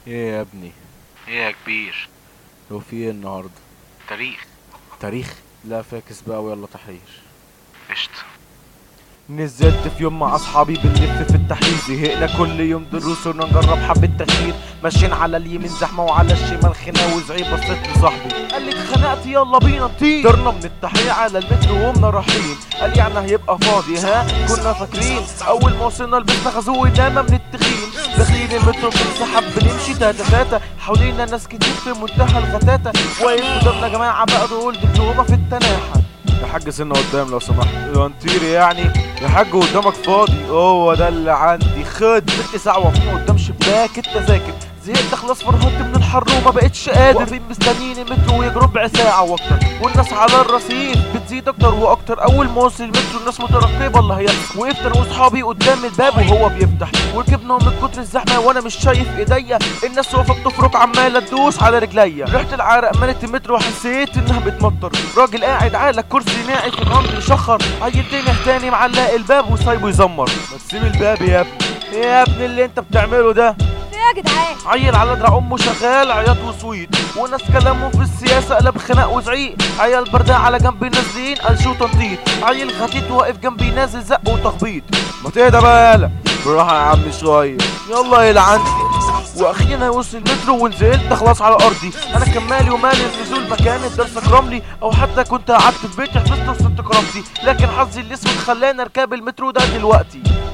ايه يا ابني ايه يا كبير هو في ايه النهارده تاريخ تاريخ لا فاكس بقى ويلا تحرير قشطة نزلت في يوم مع اصحابي بنلف في التحرير زهقنا كل يوم دروس ونجرب حبة تغيير ماشيين على اليمين زحمة وعلى الشمال خناق وزعيق بصيت لصاحبي قال لي اتخنقت يلا بينا نطير طرنا من التحرير على المترو وقمنا رايحين قال يعني هيبقى فاضي ها كنا فاكرين اول ما وصلنا لبسنا غزو وناما من التخين داخلين المترو بنسحب بنمشي تاتا تاتا حوالينا ناس كتير في منتهى الغتاتة واقف قدامنا جماعة بقى دول دبلومة في التناحة يا حاج سنة قدام لو سمحت هنطير يعني يا حاج قدامك فاضي هو ده اللي عندي خد ست ساعة واقفين قدام شباك التذاكر زهقت خلاص فرهدت من الحر وما بقتش قادر واقفين مستنيين المترو ويجي ربع ساعة واكتر والناس على الرصيف بتزيد اكتر واكتر اول ما وصل المترو الناس مترقبة اللي هيحصل وقفت انا واصحابي قدام الباب وهو بيفتح وركبنا من كتر الزحمة وانا مش شايف ايديا الناس واقفة بتفرك عمالة تدوس على رجليا ريحة العرق ملت المترو وحسيت انها بتمطر راجل قاعد على كرسي ناعي في الرمل يشخر عيل تاني تاني معلق الباب وسايبه يزمر ما تسيب الباب يا ابني ايه يا ابني اللي انت بتعمله ده ايه يا جدعان عيل على دراع امه شغال عياط وسويت وناس كلامهم في السياسه قلب خناق وزعيق عيال برداء على جنب نازلين قال شو تنطيط عيل غتيت واقف جنبي نازل زق وتخبيط ما تهدى بقى يالا بالراحه يا عم شويه يلا يلعن واخيرا وصل المترو ونزلت خلاص على ارضي انا كان مالي ومالي النزول مكان الدرس اكرملي او حتى كنت قعدت في بيتي حفظت وصلت كرامتي لكن حظي الاسود خلاني اركب المترو ده دلوقتي